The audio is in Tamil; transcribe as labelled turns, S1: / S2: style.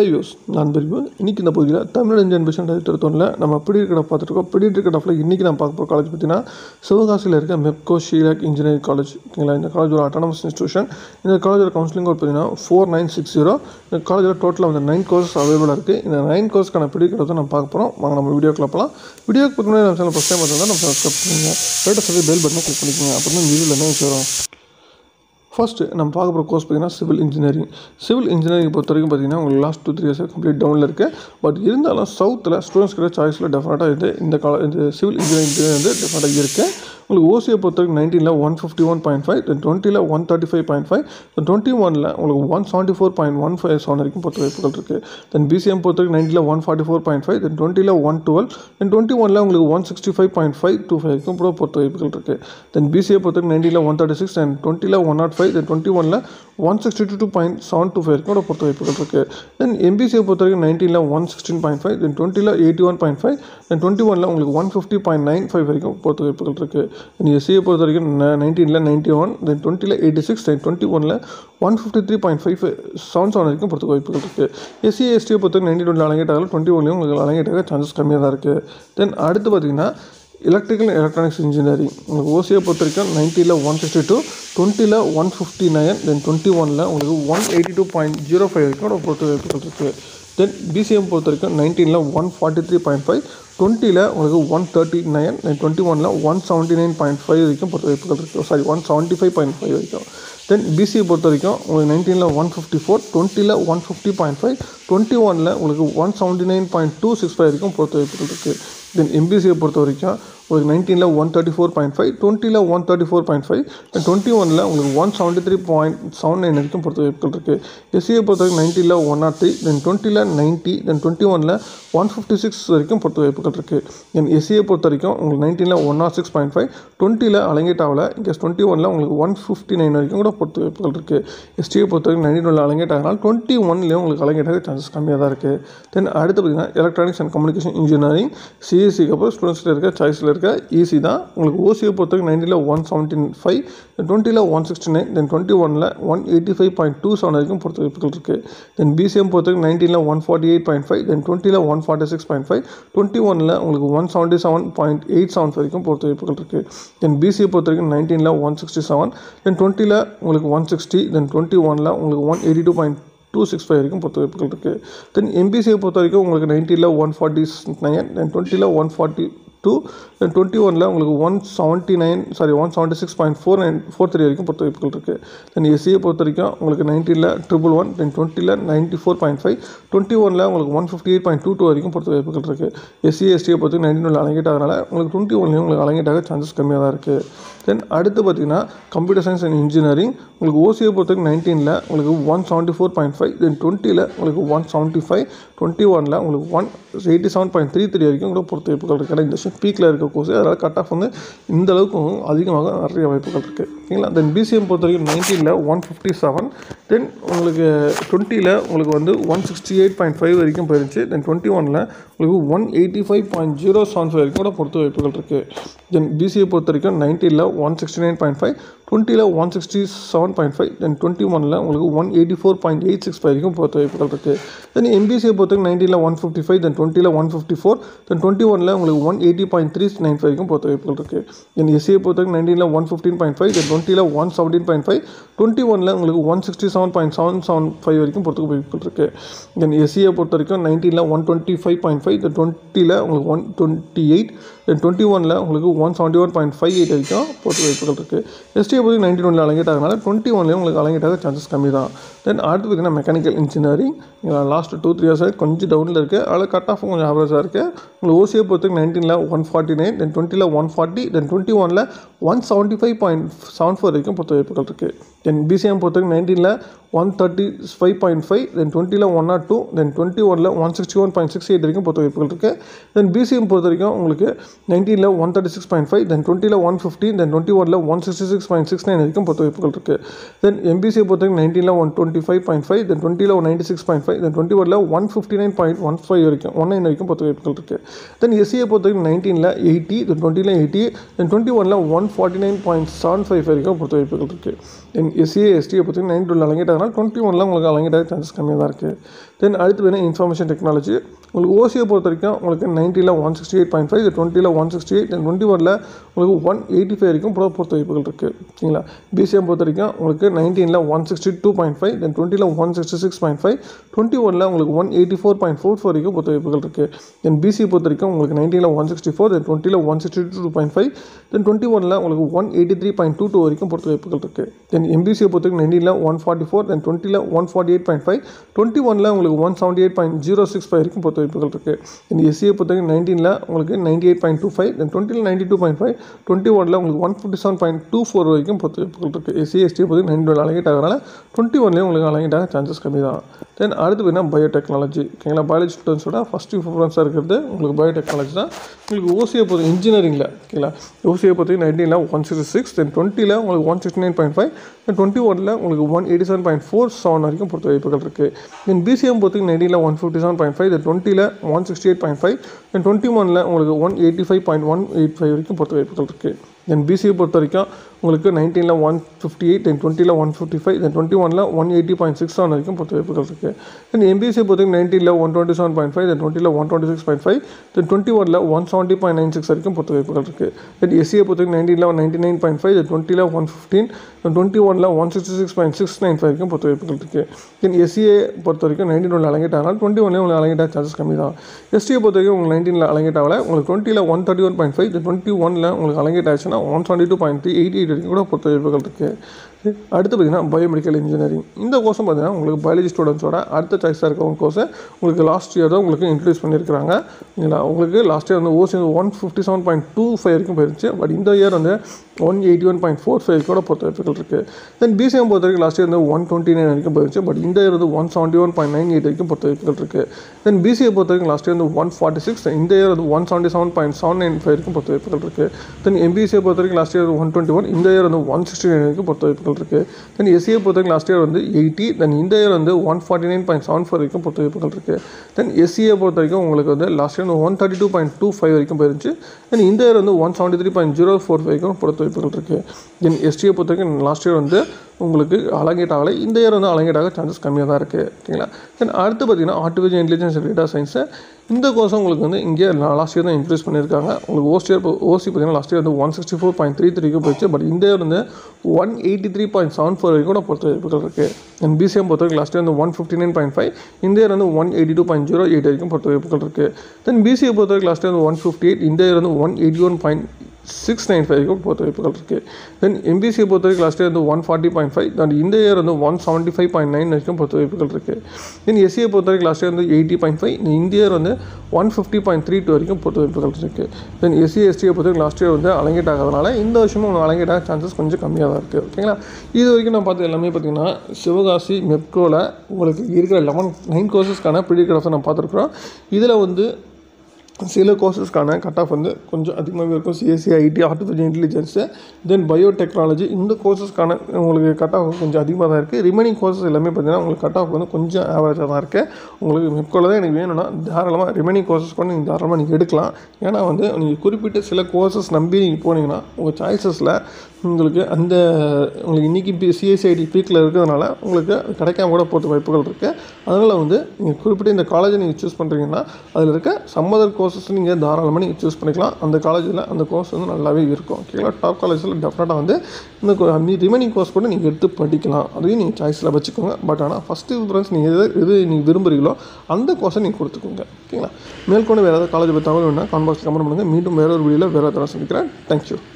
S1: ஹலோ யூஸ் நான் பிரிவு இன்றைக்கி இந்த பகுதியில் தமிழ் இந்தியன் மிஷன் இருபத்தொன்னில் நம்ம பீடியட் பார்த்துருக்கோம் பீடியட் கடாஃபில் இன்றைக்கி நான் பார்க்க போகிற காலேஜ் பார்த்தீங்கன்னா சிவகாசியில் இருக்க மெப்கோ ஷீலாக் இன்ஜினியரிங் காலேஜ் ஓகேங்களா இந்த காலேஜ் ஒரு அட்டானமஸ் இன்ஸ்டியூஷன் இந்த காலேஜோட கவுன்சிலிங் கோட் பார்த்தீங்கன்னா ஃபோர் நைன் சிக்ஸ் ஜீரோ இந்த காலேஜில் டோட்டலாக வந்து நைன் கோர்ஸ் அவைலபிளாக இருக்குது இந்த நைன் கோர்ஸ்க்கான பீடியட் கடை நம்ம பார்க்க போகிறோம் வாங்க நம்ம வீடியோக்குள்ள போகலாம் வீடியோக்கு பார்க்கணும் நம்ம சேனல் ஃபஸ்ட் டைம் பார்த்தா நம்ம சப்ஸ்கிரைப் பண்ணுங்க லேட்டஸ்ட் சொல்லி பெல் பட்டனை கிளிக் பண்ணிக்கோங்க அப்புறம் தான் வீடியோவில் என்ன விஷயம் வரும் ஃபர்ஸ்ட்டு நம்ம பார்க்க போகிற கோர்ஸ் பார்த்தீங்கன்னா சிவில் இன்ஜினியரிங் சிவில் இன்ஜினியரிங் பொறுத்த வரைக்கும் பார்த்தீங்கன்னா உங்களுக்கு last two three years complete டவுனில் இருக்குது பட் இருந்தாலும் சவுத்தில் ஸ்டூடெண்ட்ஸ் கிட்ட சாய்ஸில் டெஃபினட்டாக இது இந்த கால இந்த சிவில் இன்ஜினியரிங் வந்து டெஃபினட்டாக இருக்குது உங்களுக்கு ஓசியை பொறுத்த வரைக்கும் நைன்டீனில் one fifty one point five then டுவெண்ட்டியில் one thirty five point five then twenty ஒனில் உங்களுக்கு one seventy four point one five seven வரைக்கும் பொறுத்த வாய்ப்புகள் இருக்குது தென் பிசிஎம் பொறுத்த வரைக்கும் நைன்ட்டியில் one forty four point five then டுவெண்ட்டியில் ஒன் டுவெல் தென் டுவெண்ட்டி ஒனில் உங்களுக்கு one sixty five point five two five வரைக்கும் கூட பொறுத்த வாய்ப்புகள் இருக்குது தென் பிசிஏ பொறுத்த வரைக்கும் நைன்ட்டியில் ஒன் தேர்ட்டி சிக்ஸ் தென் டுவெண்ட்டியில் one nought five then twenty ஒனில் one sixty two point seven two five வரைக்கும் கூட பொறுத்த வாய்ப்புகள் இருக்குது தென் எம்பிசியை பொறுத்த வரைக்கும் நைன்டீனில் one sixteen point five then டுவெண்ட்டியில் eighty one point five then twenty ஒனில் உங்களுக்கு one fifty point nine five வரைக்கும் பொறுத்த வாய்ப்புகள் இருக்குது தென் எஸ்சியை பொறுத்த வரைக்கும் நைன்டீனில் நைன்ட்டி ஒன் தென் டுவெண்ட்டியில் எயிட்டி சிக்ஸ் தென் டுவெண்ட்டி ஒனில் one fifty three point five seven seven வரைக்கும் பொறுத்த வாய்ப்புகள் இருக்குது எஸ்சி எஸ்டியை பொறுத்த வரைக்கும் நைன்டி டுவெண்ட்டி அலங்கேட் ஆகல டுவெண்ட்டி ஒன்லையும் உங்களுக்கு அலங்கேட் ஆக சான்சஸ் கம்மியாக தான் இருக்குது தென் அடுத்து பார்த்தீங்கன்னா எலக்ட்ரிக்கல் எலக்ட்ரானிக்ஸ் இன்ஜினியரிங் உங்களுக்கு ஓசியை பொறுத்த வரைக்கும் நைன்ட்டியில் ஒன் சிக்ஸ்டி டூ டுவெண்ட்டியில் one fifty nine then twenty ஒனில் உங்களுக்கு one eighty two point zero five வரைக்கும் பொறுத்த வாய்ப்புகள் இருக்குது தென் பிசிஎம் பொறுத்த வரைக்கும் நைன்டீனில் one forty three point five டுவெண்ட்டியில் உங்களுக்கு one thirty nine then twenty ஒனில் one seventy nine point five வரைக்கும் பொறுத்த வாய்ப்புகள் இருக்குது sorry one seventy five point five வரைக்கும் தென் பிசிஏ பொறுத்த வரைக்கும் உங்களுக்கு நைன்டீனில் ஒன் ஃபிஃப்டி ஃபோர் டுவெண்ட்டியில் one fifty point five twenty ஒனில் உங்களுக்கு one seventy nine point two six five வரைக்கும் பொறுத்த வாய்ப்புகள் இருக்குது தென் எம்பிசியை பொறுத்த வரைக்கும் உங்களுக்கு நைன்டீனில் one thirty four point five டுவெண்ட்டியில் one thirty four point five then twenty ஒனில் உங்களுக்கு one seventy three point seven nine வரைக்கும் பொறுத்த வாய்ப்புகள் இருக்குது எஸ்சியை பொறுத்த வரைக்கும் நைன்ட்டியில் ஒன் நாட் த்ரீ தென் டுவெண்ட்டியில் நைன்ட்டி தென் டுவெண்ட்டி ஒனில் ஒன் ஃபிஃப்டி சிக்ஸ் வரைக்கும் பொறுத்த வாய்ப்புகள் இருக்குது தென் எஸ்சியை பொறுத்த வரைக்கும் உங்களுக்கு நைன்டீனில் one nought six point five டுவெண்ட்டியில் அலங்கேட் ஆகல இங்கே டுவெண்ட்டி ஒனில் உங்களுக்கு ஒன் ஃபிஃப்டி நைன் வரைக்கும் கூட பொறுத்த வாய்ப்புகள் இருக்குது எஸ்டியை பொறுத்த வரைக்கும் நைன்டீன் ஒனில் அலங்கேட் ஆகலாம் டுவெண்ட்டி ஒன்லேயும் உங்களுக்கு அலங்கேட் ஆக சான்சஸ் கம்மியாக தான் இருக்குது தென் அடுத்து பார்த்தீங்கன்னா எலக்ட்ரானிக்ஸ் அண்ட் கம்யூனிகேஷன் இன்ஜினியரிங் சிஎஸ்சிக்கு அப்புறம் ஸ்டூடெண்ட்ஸில் இருக்க சாய்ஸில் இருக்க ஈஸி தான் உங்களுக்கு ஓசியை பொறுத்த வரைக்கும் நைன்ட்டியில் ஒன் செவன்டீன் ஃபைவ் டுவெண்ட்டியில் one sixty nine then twenty ஒனில் one eighty five point two seven வரைக்கும் பொறுத்த வாய்ப்புகள் இருக்குது தென் பிசிஎம் பொறுத்த வரைக்கும் நைன்டீனில் one forty eight point five then டுவெண்ட்டியில் one forty six point five twenty ஒனில் உங்களுக்கு one seventy seven point eight seven வரைக்கும் பொறுத்த வாய்ப்புகள் இருக்குது தென் பிசிஏ பொறுத்த வரைக்கும் நைன்டீனில் ஒன் சிக்ஸ்டி செவன் தென் டுவெண்ட்டியில் உங்களுக்கு ஒன் சிக்ஸ்டி தென் டுவெண்ட்டி ஒனில் உங்களுக்கு one eighty two point two six five வரைக்கும் பொறுத்த வாய்ப்புகள் இருக்குது தென் எம்பிசியை பொறுத்த வரைக்கும் உங்களுக்கு நைன்ட்டியில் ஒன் ஃபார்ட்டி நைன் தென் டுவெண்ட்டியில் one forty two then twenty ஒனில் உங்களுக்கு one seventy nine sorry one seventy six point four nine four three வரைக்கும் பொறுத்த வாய்ப்புகள் இருக்குது தென் எஸ்சியை பொறுத்த வரைக்கும் உங்களுக்கு நைன்ட்டியில் ட்ரிபிள் ஒன் தென் டுவெண்ட்டியில் ninety four point five twenty ஒனில் உங்களுக்கு one fifty eight point two two வரைக்கும் பொறுத்த வாய்ப்புகள் இருக்குது எஸ்சி எஸ்டியை பொறுத்த நைன்டீன் ஒன்ல அலங்கேட் ஆகிறனால உங்களுக்கு டுவெண்ட்டி ஒன்லையும் உங்களுக்கு அலங்கேட் ஆக சான்சஸ் கம்மியாக தான் இருக்குது தென் அடுத்து பார்த்தீங்கன்னா கம்ப்யூட்டர் சயின்ஸ் அண்ட் இன்ஜினியரிங் உங்களுக்கு ஓசியை பொறுத்த வரைக்கும் நைன்டீனில் உங்களுக்கு one seventy four point five then டுவெண்ட்டியில் உங்களுக்கு ஒன் செவன்ட்டி ஃபைவ் டுவெண்ட்டி ஒனில் உங்களுக்கு one eighty seven point three three வரைக்கும் கூட பொறுத்த வாய்ப்புகள் இருக்குது ஏன்னா இந்த வருஷம் பீக்கில் இருக்க கோர்ஸ் அதனால் கட் ஆஃப் வந்து இந்த அளவுக்கு அதிகமாக நிறைய வாய்ப்புகள் இருக்குது ஓகேங்களா தென் பிசிஎம் பொறுத்த வரைக்கும் நைன்டீனில் ஒன் ஃபிஃப்டி செவன் தென் உங்களுக்கு டுவெண்ட்டியில் உங்களுக்கு வந்து one sixty eight point five வரைக்கும் போயிருந்துச்சு தென் டுவெண்ட்டி ஒனில் உங்களுக்கு one eighty five point zero seven five வரைக்கும் கூட பொறுத்த வாய்ப்புகள் இருக்குது தென் பிசிஏ பொறுத்த வரைக்கும் நைன்ட்டியில் one sixty nine point five டுவெண்ட்டியில் one sixty seven point five then twenty ஒனில் உங்களுக்கு one eighty four point eight six five வரைக்கும் பொறுத்த வாய்ப்புகள் இருக்குது தென் எம்பிசியை பொறுத்த வரைக்கும் நைன்ட்டியில் ஒன் ஃபிஃப்டி ஃபைவ் தென் டுவெண்ட்டியில் one fifty four then twenty ஒனில் உங்களுக்கு one eighty point three nine five வரைக்கும் பொறுத்த வாய்ப்புகள் இருக்குது தென் எஸ்சியை பொறுத்த வரைக்கும் நைன்டீனில் one fifteen point five then டுவெண்ட்டியில் one seventeen point five twenty ஒனில் உங்களுக்கு one sixty seven point seven seven five வரைக்கும் பொறுத்த வாய்ப்புகள் இருக்குது தென் எஸ்சியை பொறுத்த வரைக்கும் நைன்டீனில் one twenty five point five then டுவெண்ட்டியில் உங்களுக்கு one twenty eight then twenty ஒனில் உங்களுக்கு one seventy one point five eight வரைக்கும் பொறுத்த வாய்ப்புகள் இருக்குது எஸ்டியை பொறுத்த நைன்டீன் ஒனில் அலங்கேட் ஆகிறனால டுவெண்ட்டி ஒன்லேயும் உங்களுக்கு அலங்கேட் ஆக சான்சஸ் கம்மி தான் தென் அடுத்து பார்த்தீங்கன்னா mechanical engineering last two three years கொஞ்சம் டவுனில் இருக்குது அதில் கட் ஆஃப் கொஞ்சம் ஆவரேஜாக இருக்குது உங்களுக்கு ஓசியை பொறுத்தவரைக்கும் நைன்டீனில் ஒன் ஃபார்ட்டி நைன் தென் டுவெண்ட்டியில் ஒன் ஃபார்ட்டி தென் டுவெண்ட்டி ஒனில் one seventy five point seven four வரைக்கும் பொறுத்த வாய்ப்புகள் இருக்குது தென் பிசிஎம் பொறுத்தவரைக்கும் நைன்டீனில் one thirty five point five then டுவெண்ட்டியில் one nought two then twenty ஒனில் one sixty one point six eight வரைக்கும் பொறுத்த வாய்ப்புகள் இருக்குது தென் பிசிஎம் பொறுத்த வரைக்கும் உங்களுக்கு நைன்டீனில் one thirty six point five then டுவெண்ட்டியில் ஒன் ஃபிஃப்டி தென் டுவெண்ட்டி ஒனில் one sixty six point six nine வரைக்கும் பொறுத்த வாய்ப்புகள் இருக்குது தென் எம்பிசியை பொறுத்த வரைக்கும் நைன்டீனில் one twenty five point five then டுவெண்ட்டியில் one ninety six point five then twenty ஒனில் one fifty nine point one five வரைக்கும் ஒன் நைன் வரைக்கும் பொறுத்த வாய்ப்புகள் இருக்குது தென் எஸ்சியை பொறுத்த வரைக்கும் நைன்டீனில் எயிட்டி தென் டுவெண்ட்டியில் எயிட்டி தென் டுவெண்ட்டி ஒனில் one forty nine point seven five வரைக்கும் பொறுத்த வாய்ப்புகள் இருக்குது தென் தென் எஸ்சிஏ எஸ்டியை பார்த்தீங்கன்னா நைன் டுவெல் அலங்கிட்டாங்கன்னா டுவெண்ட்டி ஒனில் உங்களுக்கு அலங்கிட்டாக சான்சஸ் கம்மியாக தான் இருக்குது தென் அடுத்து பார்த்தீங்கன்னா இன்ஃபர்மேஷன் டெக்னாலஜி உங்களுக்கு ஓசியை பொறுத்த வரைக்கும் உங்களுக்கு நைன்ட்டியில் one sixty eight point five டுவெண்ட்டியில் one sixty eight then twenty ஒனில் உங்களுக்கு ஒன் எயிட்டி ஃபைவ் வரைக்கும் ப்ரோ பொறுத்த வாய்ப்புகள் இருக்குது சரிங்களா பிசிஎம் பொறுத்த வரைக்கும் உங்களுக்கு நைன்டீனில் one sixty two point five then டுவெண்ட்டியில் one sixty six point five twenty ஒனில் உங்களுக்கு one eighty four point four four வரைக்கும் பொறுத்த வாய்ப்புகள் இருக்குது தென் பிசி பொறுத்த வரைக்கும் உங்களுக்கு நைன்டீனில் ஒன் சிக்ஸ்டி ஃபோர் தென் டுவெண்ட்டியில் one sixty two point five then twenty ஒனில் உங்களுக்கு one eighty three point two two வரைக்கும் பொறுத்த வாய்ப்புகள் இருக்குது தென் எம்பிசியை பொறுத்த வரைக்கும் நைன்டீனில் ஒன் ஃபார்ட்டி ஃபோர் தென் டுவெண்ட்டியில் one forty eight point five twenty ஒனில் உங்களுக்கு one seventy eight point zero six five வரைக்கும் பொறுத்த வாய்ப்புகள் இருக்குது தென் எஸ்சியை பொறுத்த வரைக்கும் நைன்டீனில் உங்களுக்கு ninety eight point two five then டுவெண்ட்டியில் ninety two point five twenty ஒனில் உங்களுக்கு one fifty seven point two four வரைக்கும் பொறுத்த வாய்ப்புகள் இருக்குது எஸ்சி எஸ்டியை பொறுத்த நைன்டி ஒன் அலங்கேட் ஆகிறனால டுவெண்ட்டி ஒன்லேயும் உங்களுக்கு அலங்கேட் ஆக சான்சஸ் கம்மி தான் தென் அடுத்து பார்த்தீங்கன்னா பயோடெக்னாலஜி ஓகேங்களா பயாலஜி ஸ்டூடெண்ட்ஸோட ஃபஸ்ட் ப்ரிஃபரன்ஸாக இருக்கிறது உங்களுக்கு பயோடெக்னாலஜி தான் உங்களுக்கு ஓசியை பொறுத்த இன்ஜினியரிங்கில் ஓகேங்களா ஓசியை பொறுத்த நைன்டீனில் ஒன் சிக்ஸ்டி சிக்ஸ் தென் டுவெண்ட்டியில் உங்களுக்கு one sixty nine point five then twenty ஒனில் உங்களுக்கு one eighty seven point four seven வரைக்கும் பொறுத்த வாய்ப்புகள் இருக்குது தென் பிசிஎம் பொறுத்த நைன்டீனில் one fifty seven point five then டுவெண்ட்டியில் one sixty eight point five then twenty ஒனில் உங்களுக்கு one eighty five point one eight five வரைக்கும் பொறுத்த வாய்ப்புகள் இருக்குது தென் பிசியை பொறுத்த வரைக்கும் உங்களுக்கு நைன்டீனில் ஒன் ஃபிஃப்டி எயிட் தென் டுவெண்ட்டியில் one fifty five then twenty ஒனில் one eighty point six seven வரைக்கும் பொறுத்த வாய்ப்புகள் இருக்குது தென் எம்பிசியை பொறுத்த வரைக்கும் நைன்டீனில் one twenty seven point five then டுவெண்ட்டியில் one twenty six point five then twenty ஒனில் one seventy point nine six வரைக்கும் பொறுத்த வாய்ப்புகள் இருக்குது தென் எஸ்சியை பொறுத்த வரைக்கும் நைன்டீனில் ninety nine point five then டுவெண்ட்டியில் ஒன் ஃபிஃப்டீன் தென் டுவெண்ட்டி ஒனில் one sixty six point six nine five வரைக்கும் பொறுத்த வாய்ப்புகள் இருக்குது தென் எஸ்சிஏ பொறுத்த வரைக்கும் நைன்டீன் ஒன்ல அலங்கிட்டாங்க டுவெண்ட்டி ஒன்லேயும் உங்களுக்கு அலங்கிட்டா சான்சஸ் கம்மி தான் எஸ்டியை பொறுத்த வரைக்கும் உங்களுக்கு நைன்டீனில் அலங்கிட்டாவில் உங்களுக்கு டுவெண்ட்டியில் one thirty one point five twenty ஒனில் உங்களுக்கு அலங்கிட் ஆச்சுன்னா one seventy two point three eighty eight வரைக்கும் கூட பொறுத்த வாய்ப்புகள் இருக்குது அடுத்து பார்த்தீங்கன்னா பயோமெடிக்கல் இன்ஜினியரிங் இந்த கோர்ஸும் பார்த்தீங்கன்னா உங்களுக்கு பயாலஜி ஸ்டூடெண்ட்ஸோட அடுத்த சாய்ஸாக இருக்கவங்க கோர்ஸை உங்களுக்கு லாஸ்ட் இயர் தான் உங்களுக்கு இன்ட்ரடியூஸ் பண்ணியிருக்காங்க இல்லைங்களா உங்களுக்கு லாஸ்ட் இயர் வந்து ஓசி வந்து one fifty seven point two five வரைக்கும் போயிருச்சு பட் இந்த இயர் வந்து one eighty one point four five கூட பொறுத்த வாய்ப்புகள் இருக்குது தென் பிசிஎம் பொறுத்த வரைக்கும் லாஸ்ட் இயர் வந்து ஒன் டுவெண்ட்டி நைன் வரைக்கும் போயிருச்சு பட் இந்த இயர் வந்து one seventy one point nine eight வரைக்கும் பொறுத்த வாய்ப்புகள் இருக்குது தென் பிசிஏ பொறுத்த வரைக்கும் லாஸ்ட் இயர் வந்து ஒன் ஃபார்ட்டி சிக்ஸ் இந்த இயர் வந்து one seventy seven point seven nine five வரைக்கும் பொறுத்த வாய்ப்புகள் இருக்குது தென் எம்பிசியை பொறுத்த வரைக்கும் last year one twenty one இந்த இயர் வந்து ஒன் சிக்ஸ்டி நைன் வரைக்கும் பொறுத்த வாய்ப்புகள் இருக்குது தென் எஸ்சியை பொறுத்த வரைக்கும் லாஸ்ட் இயர் வந்து எயிட்டி தென் இந்த இயர் வந்து one forty nine point seven four வரைக்கும் பொறுத்த வாய்ப்புகள் இருக்குது தென் எஸ்சியை பொறுத்த வரைக்கும் உங்களுக்கு வந்து லாஸ்ட் இயர் வந்து one thirty two point two five வரைக்கும் போயிருச்சு தென் இந்த இயர் வந்து one seventy three point zero four வரைக்கும் பொறுத்த வாய்ப்புகள் இருக்குது தென் எஸ்டியை பொறுத்த வரைக்கும் லாஸ்ட் இயர் வந்து உங்களுக்கு அலங்கேட் ஆகலை இந்த இயர் வந்து அலங்கேட் ஆக சான்சஸ் கம்மியாக தான் இருக்குது ஓகேங்களா தென் அடுத்து பார்த்தீங்கன்னா ஆர்டிஃபிஷியல் இன்டெலிஜென்ஸ் டேட்டா சயின்ஸு இந்த கோர்ஸும் உங்களுக்கு வந்து இங்கே லாஸ்ட் இயர் தான் இன்ட்ரடியூஸ் பண்ணியிருக்காங்க உங்களுக்கு ஓஸ்ட் இயர் ஓசி பார்த்தீங்கன்னா லாஸ்ட் இயர் வந்து one sixty four point three த்ரீக்கு போயிடுச்சு பட் இந்த இயர் வந்து one eighty three point seven four வரைக்கும் கூட பொறுத்த வாய்ப்புகள் இருக்குது தென் பிசிஎம் பொறுத்த வரைக்கும் லாஸ்ட் இயர் வந்து one fifty nine point five இந்த இயர் வந்து one eighty two point zero eight வரைக்கும் பொறுத்த வாய்ப்புகள் இருக்குது தென் பிசிஏ பொறுத்த வரைக்கும் லாஸ்ட் இயர் வந்து ஒன் ஃபிஃப்டி எயிட் இந்த இயர் வந்து one eighty one point six nine five வரைக்கும் பொறுத்த வாய்ப்புகள் இருக்குது தென் எம்பிசியை பொறுத்த வரைக்கும் லாஸ்ட் இயர் வந்து one forty point five then இந்த இயர் வந்து one seventy five point nine வரைக்கும் பொறுத்த வாய்ப்புகள் இருக்குது தென் எஸ்சியை பொறுத்த வரைக்கும் லாஸ்ட் இயர் வந்து எயிட்டி பாயிண்ட் ஃபைவ் இந்த இயர் வந்து one fifty point three two வரைக்கும் பொறுத்த வாய்ப்புகள் இருக்குது தென் எஸ்சி எஸ்டியை பொறுத்த வரைக்கும் லாஸ்ட் இயர் வந்து அலங்கேட் ஆகிறதுனால இந்த வருஷமும் உங்களுக்கு அலங்கேட் ஆக சான்சஸ் கொஞ்சம் கம்மியாக தான் இருக்குது ஓகேங்களா இது வரைக்கும் நான் பார்த்து எல்லாமே பார்த்தீங்கன்னா சிவகாசி மெப்கோவில் உங்களுக்கு இருக்கிற லெவன் நைன் கோர்சஸ்க்கான ப்ரிடிக்டர்ஸை நான் பார்த்துருக்குறோம் இதில் வந்து சில கோர்சஸ்க்கான கட் ஆஃப் வந்து கொஞ்சம் அதிகமாகவே இருக்கும் CSC IT artificial intelligence then biotechnology இந்த கோர்சஸ்க்கான உங்களுக்கு கட் ஆஃப் கொஞ்சம் அதிகமாக தான் இருக்குது ரிமைனிங் கோர்சஸ் எல்லாமே பார்த்தீங்கன்னா உங்களுக்கு கட் ஆஃப் வந்து கொஞ்சம் ஆவரேஜாக தான் இருக்குது உங்களுக்கு மெப்கோவில் தான் எனக்கு வேணும்னா தாராளமாக ரிமைனிங் கோர்சஸ் கூட நீங்கள் தாராளமாக நீங்கள் எடுக்கலாம் ஏன்னா வந்து நீங்கள் குறிப்பிட்ட சில கோர்சஸ் நம்பி நீங்கள் போனீங்கன்னா உங்கள் சாய்ஸஸில் உங்களுக்கு அந்த உங்களுக்கு இன்றைக்கி பி சிஎஸ்சிஐடி பீக்கில் இருக்கிறதுனால உங்களுக்கு கிடைக்காம கூட போகிறது வாய்ப்புகள் இருக்குது அதனால் வந்து நீங்கள் குறிப்பிட்ட இந்த காலேஜை நீங்கள் சூஸ் பண்ணுறீங்கன்னா அதில் இருக்க சம்மதர் கோர்சஸ் நீங்கள் தாராளமாக நீங்கள் சூஸ் பண்ணிக்கலாம் அந்த காலேஜில் அந்த கோர்ஸ் வந்து நல்லாவே இருக்கும் ஓகேங்களா டாப் காலேஜில் டெஃபினட்டாக வந்து இந்த ரிமைனிங் கோர்ஸ் கூட நீங்கள் எடுத்து படிக்கலாம் அதையும் நீங்கள் சாய்ஸில் வச்சுக்கோங்க பட் ஆனால் ஃபஸ்ட்டு ப்ரிஃபரன்ஸ் நீங்கள் எது எது நீங்கள் விரும்புகிறீங்களோ அந்த கோர்ஸை நீங்கள் கொடுத்துக்கோங்க ஓகேங்களா மேற்கொண்டு வேறு ஏதாவது காலேஜ் பற்றி தகவல் வேணால் கான்பாக்ஸ் கமெண்ட் பண்ணுங்கள் மீண்டும் வேற ஒரு வீடியோவில் வேறு ஏதாவது சந்திக்கிறேன் தேங்க்யூ